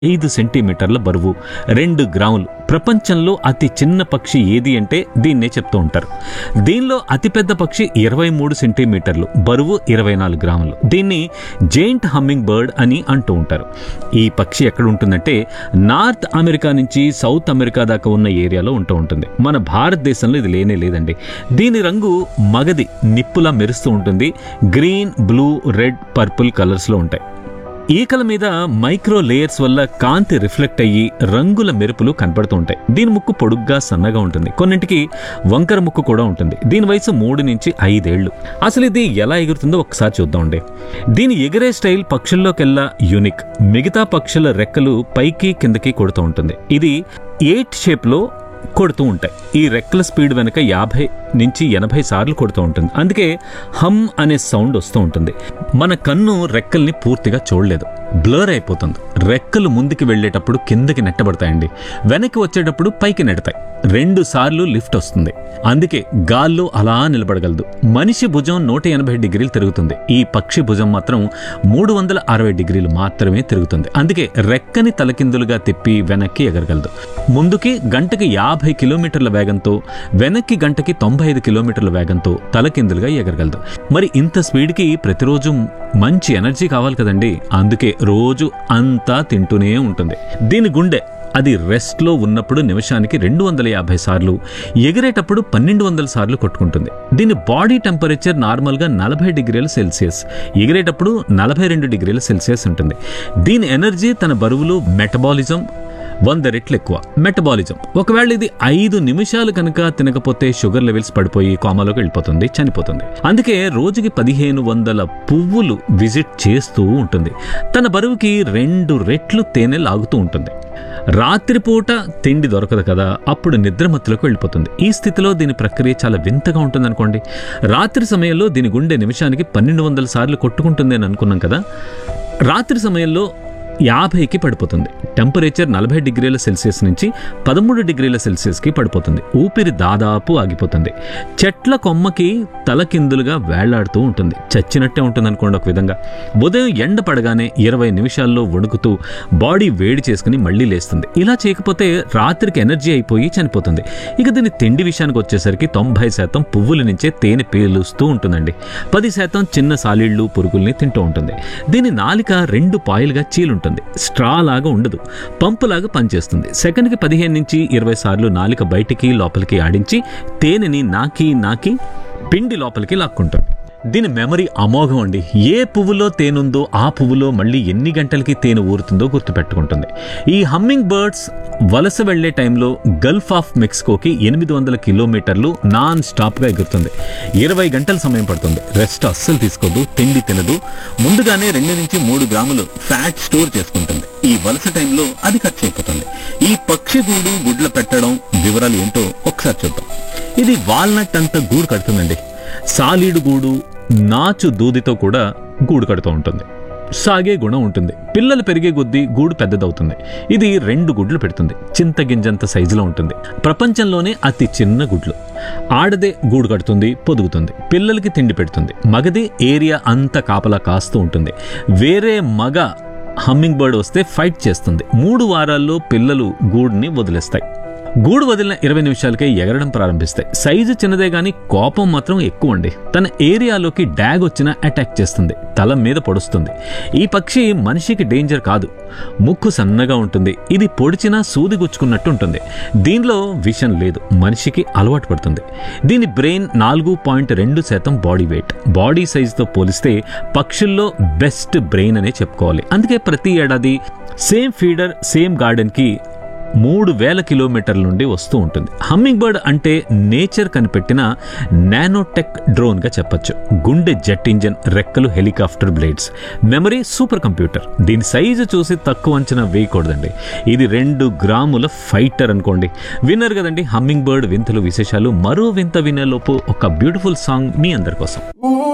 ఐదు సెంటీమీటర్ల బరువు రెండు గ్రాములు ప్రపంచంలో అతి చిన్న పక్షి ఏది అంటే దీన్నే చెప్తూ ఉంటారు దీనిలో అతిపెద్ద పక్షి ఇరవై మూడు సెంటీమీటర్లు బరువు ఇరవై నాలుగు గ్రాములు దీన్ని జెయింట్ హమ్మింగ్ బర్డ్ అని అంటూ ఉంటారు ఈ పక్షి ఎక్కడ ఉంటుందంటే నార్త్ అమెరికా నుంచి సౌత్ అమెరికా దాకా ఉన్న ఏరియాలో ఉంటూ ఉంటుంది మన భారతదేశంలో ఇది లేనే లేదండి దీని రంగు మగది నిప్పులా మెరుస్తూ ఉంటుంది గ్రీన్ బ్లూ రెడ్ పర్పుల్ కలర్స్లో ఉంటాయి ఈకల మీద మైక్రో లేయర్స్ వల్ల కాంతి రిఫ్లెక్ట్ అయ్యి రంగుల మెరుపులు కనపడుతూ ఉంటాయి దీని ముక్కు పొడుగ్గా సన్నగా ఉంటుంది కొన్నింటికి వంకర ముక్కు కూడా ఉంటుంది దీని వయసు మూడు నుంచి ఐదేళ్లు అసలు ఇది ఎలా ఎగురుతుందో ఒకసారి చూద్దామండి దీని ఎగిరే స్టైల్ పక్షుల్లోకెల్లా యూనిక్ మిగతా పక్షుల రెక్కలు పైకి కిందకి కొడుతూ ఉంటుంది ఇది ఎయిట్ షేప్లో కొడుతూ ఉంటాయి ఈ రెక్కల స్పీడ్ వెనక యాభై నుంచి ఎనభై సార్లు కొడుతూ ఉంటుంది అందుకే హమ్ అనే సౌండ్ వస్తూ ఉంటుంది మన కన్ను రెక్కల్ని పూర్తిగా చూడలేదు బ్లర్ అయిపోతుంది రెక్కలు ముందుకు వెళ్ళేటప్పుడు కిందకి నెట్టబడతాయండి వెనక్కి వచ్చేటప్పుడు పైకి నెడతాయి రెండు సార్లు లిఫ్ట్ వస్తుంది అందుకే గాల్లో అలా నిలబడగలదు మనిషి భుజం నూట ఎనభై డిగ్రీలు తిరుగుతుంది ఈ పక్షి భుజం మాత్రం మూడు వందల అరవై డిగ్రీలు మాత్రమే తిరుగుతుంది అందుకే రెక్కని తలకిందులుగా తిప్పి వెనక్కి ఎగరగలదు ముందుకి గంటకి యాభై కిలోమీటర్ల వేగంతో వెనక్కి గంటకి తొంభై ఐదు కిలోమీటర్ల వేగంతో తలకిందులుగా ఎగరగలదు మరి ఇంత స్పీడ్కి ప్రతిరోజు మంచి ఎనర్జీ కావాలి కదండి అందుకే రోజు అంతా తింటూనే ఉంటుంది దీని గుండె అది రెస్ట్లో ఉన్నప్పుడు నిమిషానికి రెండు వందల యాభై సార్లు ఎగిరేటప్పుడు పన్నెండు వందల సార్లు కొట్టుకుంటుంది దీని బాడీ టెంపరేచర్ నార్మల్గా నలభై డిగ్రీల సెల్సియస్ ఎగిరేటప్పుడు నలభై రెండు డిగ్రీల సెల్సియస్ ఉంటుంది దీని ఎనర్జీ తన బరువులు మెటబాలిజం వంద రెట్లు ఎక్కువ మెటబాలిజం ఒకవేళ ఇది ఐదు నిమిషాలు కనుక తినకపోతే షుగర్ లెవెల్స్ పడిపోయి కోమాలోకి వెళ్ళిపోతుంది చనిపోతుంది అందుకే రోజుకి పదిహేను వందల పువ్వులు విజిట్ చేస్తూ ఉంటుంది తన బరువుకి రెండు రెట్లు తేనె లాగుతూ ఉంటుంది రాత్రిపూట తిండి దొరకదు కదా అప్పుడు నిద్రమత్తులోకి వెళ్ళిపోతుంది ఈ స్థితిలో దీని ప్రక్రియ చాలా వింతగా ఉంటుంది అనుకోండి రాత్రి సమయంలో దీని గుండె నిమిషానికి పన్నెండు వందల సార్లు కొట్టుకుంటుంది అని అనుకున్నాం కదా రాత్రి సమయంలో యాభైకి పడిపోతుంది టెంపరేచర్ నలభై డిగ్రీల సెల్సియస్ నుంచి పదమూడు డిగ్రీల సెల్సియస్కి పడిపోతుంది ఊపిరి దాదాపు ఆగిపోతుంది చెట్ల కొమ్మకి తలకిందులుగా వేళ్లాడుతూ ఉంటుంది చచ్చినట్టే ఉంటుంది అనుకోండి ఒక విధంగా ఉదయం ఎండ పడగానే ఇరవై నిమిషాల్లో వణుకుతూ బాడీ వేడి చేసుకుని మళ్ళీ లేస్తుంది ఇలా చేయకపోతే రాత్రికి ఎనర్జీ అయిపోయి చనిపోతుంది ఇక దీని తిండి విషయానికి వచ్చేసరికి తొంభై శాతం పువ్వుల నుంచే తేనె పీలుస్తూ ఉంటుందండి పది శాతం చిన్న సాలిళ్ళు పురుగుల్ని తింటూ ఉంటుంది దీని నాలిక రెండు పాయలుగా చీలుంటుంది స్ట్రా లాగా ఉండదు పంపులాగా పనిచేస్తుంది సెకండ్కి పదిహేను నుంచి ఇరవై సార్లు నాలిక బయటికి లోపలికి ఆడించి తేనెని నాకి నాకి పిండి లోపలికి లాక్కుంటుంది దీని మెమరీ అమోఘం అండి ఏ పువ్వులో తేనుందో ఆ పువ్వులో మళ్ళీ ఎన్ని గంటలకి తేనె ఊరుతుందో గుర్తుపెట్టుకుంటుంది ఈ హమ్మింగ్ బర్డ్స్ వలస వెళ్లే టైంలో గల్ఫ్ ఆఫ్ మెక్సికోకి ఎనిమిది వందల కిలోమీటర్లు నాన్ స్టాప్గా ఎగురుతుంది ఇరవై గంటల సమయం పడుతుంది రెస్ట్ అస్సలు తీసుకోదు తిండి తినదు ముందుగానే రెండు నుంచి మూడు గ్రాములు ఫ్యాట్ స్టోర్ చేసుకుంటుంది ఈ వలస టైంలో అది ఖర్చు అయిపోతుంది ఈ పక్షి గూడు గుడ్ల పెట్టడం వివరాలు ఏంటో ఒకసారి చూద్దాం ఇది వాల్నట్ అంత గూడు కడుతుందండి సాలీడు గూడు నాచు దూదితో కూడా గూడు కడుతూ ఉంటుంది సాగే గుణం ఉంటుంది పిల్లలు పెరిగే కొద్దీ గూడు పెద్దదవుతుంది ఇది రెండు గుడ్లు పెడుతుంది చింతగింజంత సైజులో ఉంటుంది ప్రపంచంలోనే అతి చిన్న గుడ్లు ఆడదే గూడు కడుతుంది పొదుగుతుంది పిల్లలకి తిండి పెడుతుంది మగది ఏరియా అంతా కాపలా కాస్తూ ఉంటుంది వేరే మగ హమ్మింగ్ బర్డ్ వస్తే ఫైట్ చేస్తుంది మూడు వారాల్లో పిల్లలు గూడుని వదిలేస్తాయి గూడు వదిలిన ఇరవై నిమిషాలకే ఎగరడం ప్రారంభిస్తాయి సైజు చిన్నదే గానీ కోపం మాత్రం ఎక్కువ అండి తన ఏరియాలోకి డ్యాగ్ వచ్చినా అటాక్ చేస్తుంది తల మీద పొడుస్తుంది ఈ పక్షి మనిషికి డేంజర్ కాదు ముక్కు సన్నగా ఉంటుంది ఇది పొడిచినా సూది గుచ్చుకున్నట్టు ఉంటుంది దీనిలో విషం లేదు మనిషికి అలవాటు పడుతుంది దీని బ్రెయిన్ నాలుగు పాయింట్ రెండు శాతం బాడీ వెయిట్ బాడీ సైజుతో పోలిస్తే పక్షుల్లో బెస్ట్ బ్రెయిన్ అనే చెప్పుకోవాలి అందుకే ప్రతి ఏడాది సేమ్ ఫీడర్ సేమ్ గార్డెన్కి మూడు వేల కిలోమీటర్ల నుండి వస్తూ ఉంటుంది హమ్మింగ్ బర్డ్ అంటే నేచర్ కనిపెట్టిన నానోటెక్ డ్రోన్గా చెప్పొచ్చు గుండె జెట్ ఇంజన్ రెక్కలు helicopter blades memory super computer దీని సైజు చూసి తక్కువ అంచనా వేయకూడదండి ఇది రెండు గ్రాముల ఫైటర్ అనుకోండి విన్నర్ కదండి హమ్మింగ్ బర్డ్ వింతలు విశేషాలు మరో వింత వినేలోపు ఒక బ్యూటిఫుల్ సాంగ్ మీ అందరి కోసం